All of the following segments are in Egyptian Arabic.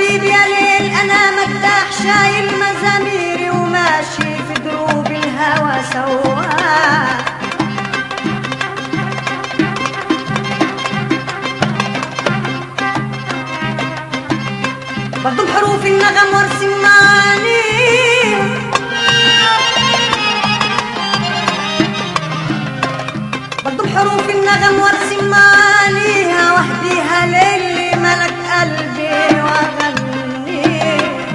حبيبي يا ليل انا مداح شايل مزاميري وماشي في دروب الهوى سواح بضم حروف النغم وارسم معاني بضم حروف النغم وارسم معانيها واهديها للي ملك قلبي واغني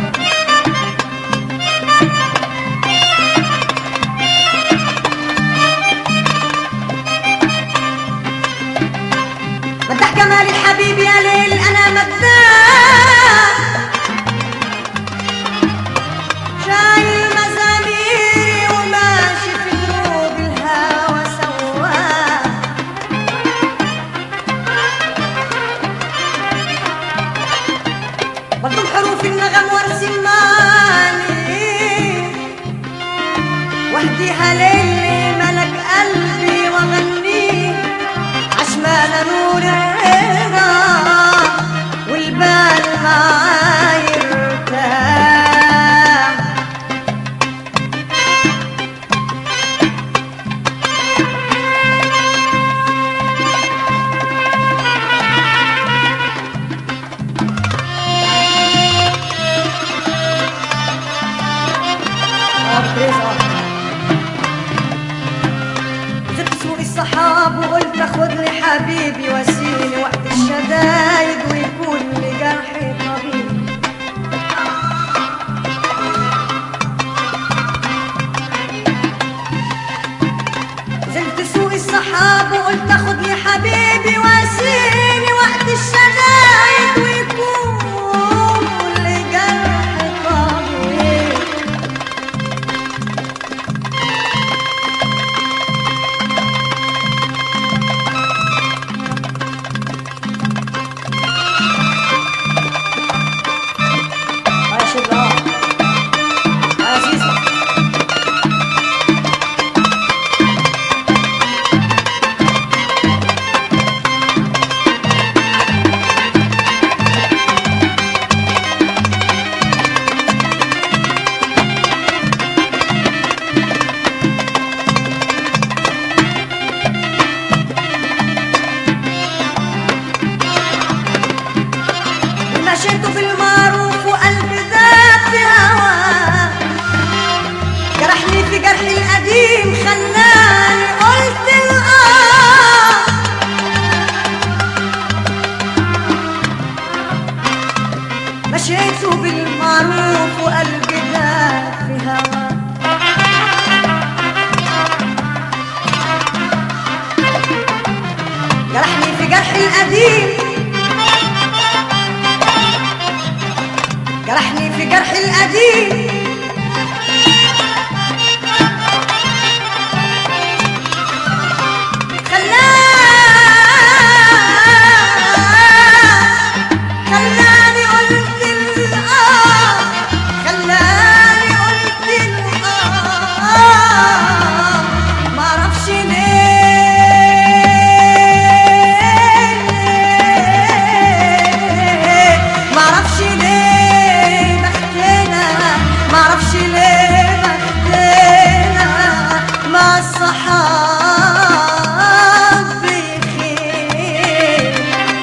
مدح جمال الحبيب يا ليل انا مداح شايل مزاميري وماشي في دروب الهوى سواح بضم حروف النغم وارسم معاني واهديها للي ملك قلبي واغنيه عشمان نورنا والبال معاي يرتاح زدت سوق الصحاب وقلت خذني حبيبي وسيني وقت الشدايد ويكون لي جرحي طبيب نزلت سوق الصحاب وقلت خذني حبيبي وسيني وقت الشدايد ويكون لي جرحي طبيب ماشي الله عزيزة مشيت في المعروف وقلبي ذاب في هواه جرحني في جرحي القديم خلاني قلت الآه مشيت بالمعروف وقلبي ذاب في هواه جرحني في جرحي القديم جرحني في جرحي القديم خلاني خلاني قلت الآه خلاني قلت الآه معرفش ليه معرفش ليه بختنا معرفش ليه بختنا مع الصحاب بخير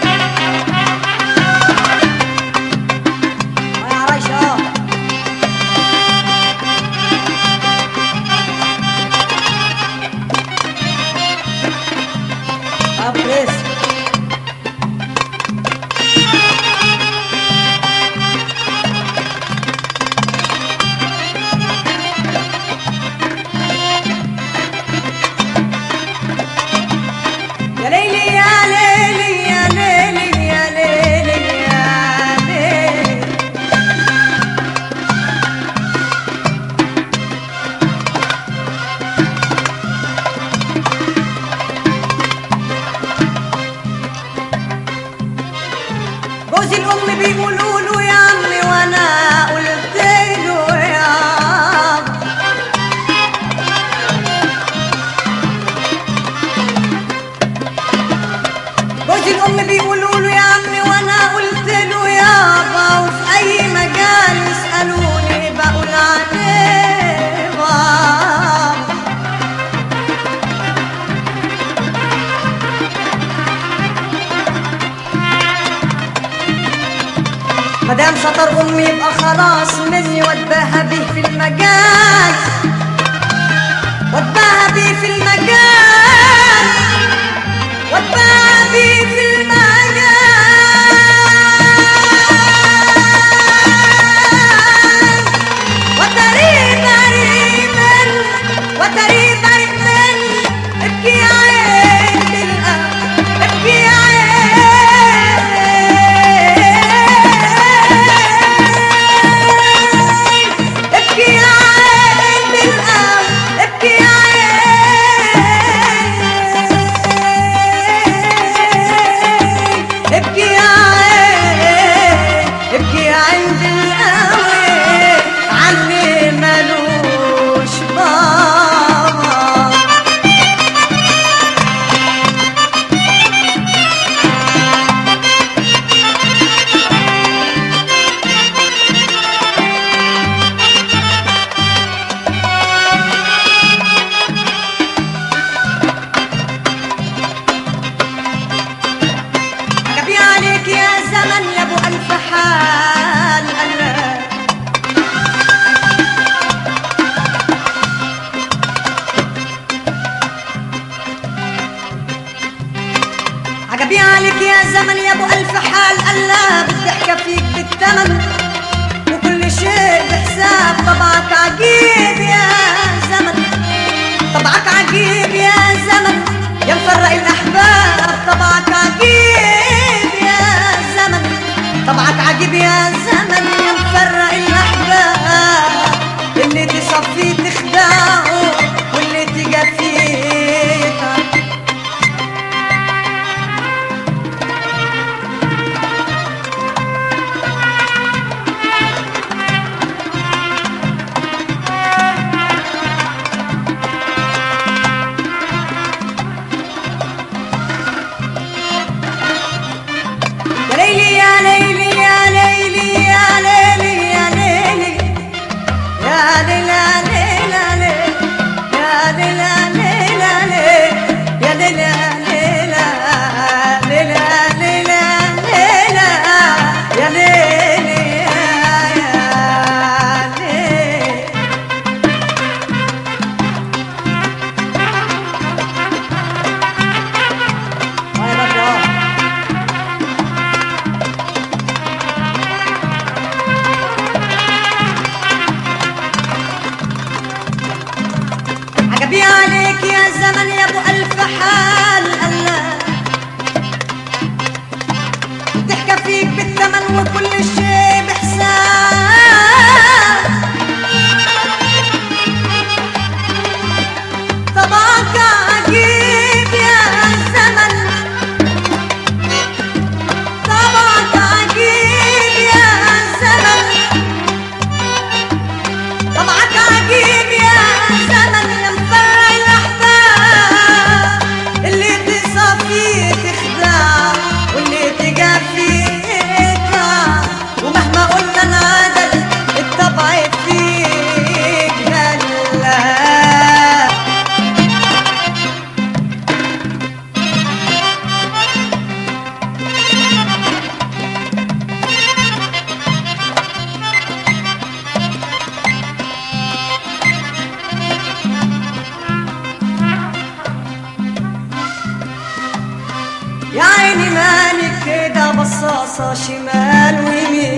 يا ريشة أبريس يا ليلي يا ليلي يا ليلي يا ليلي يا ليلي جوز الأم بيقولوا له يا عمي وأنا قلت له يا عم جوز الأم بيقولوا له يا عمي وأنا قلت له يابا وفي مدام سطر امي يبقى خلاص مني واتباهى بيه في المجال واتباهى بيه في المجال واتباهى بيه في المجال وتريد ريما وتريد ريما ابكي يا عين بالأب ابكي يا عين ابكي يا عين بالأب ابكي يا عين ابكي يا عين ابكي يا عين بالقوي علي ملوش بابا عجبي عليك يا زمن يا ابو الف حال الله عجبي عليك يا زمن يا ابو الف حال الله بالضحكه فيك بالثمن وكل شيء بحساب طبعك عجيب يا زمن طبعك عجيب يا زمن يا مفرق الاحباب طبعك عجيب يا زمن طبعك عجيب يا زمن يا مفرق الاحباب اللي تصفيه تخدعه واللي تجفيه يتعب يا ليلي يا ليلي يا ليلي يا ليلي يا ليلي يا ليلى ليلى يا ليلى ليلى يا ليلى ليلى ليلى ليلى ليلى يا ليلي يا ليلي هاي رجع عجبي عليك يا زمن يا ابو الف حال الله تحكى فيك بالثمن وكل شيء بحساب طبعك عجيب يا زمن طبعك عجيب يا زمن طبعك عجيب يا زمن يا مفرع الاحباب اللي تصفيه تخدع واللي تجافيه يقع ومهما قلنا العدد الطبع فيك هلا يا عيني مالك كده بصاصة شمال ويمين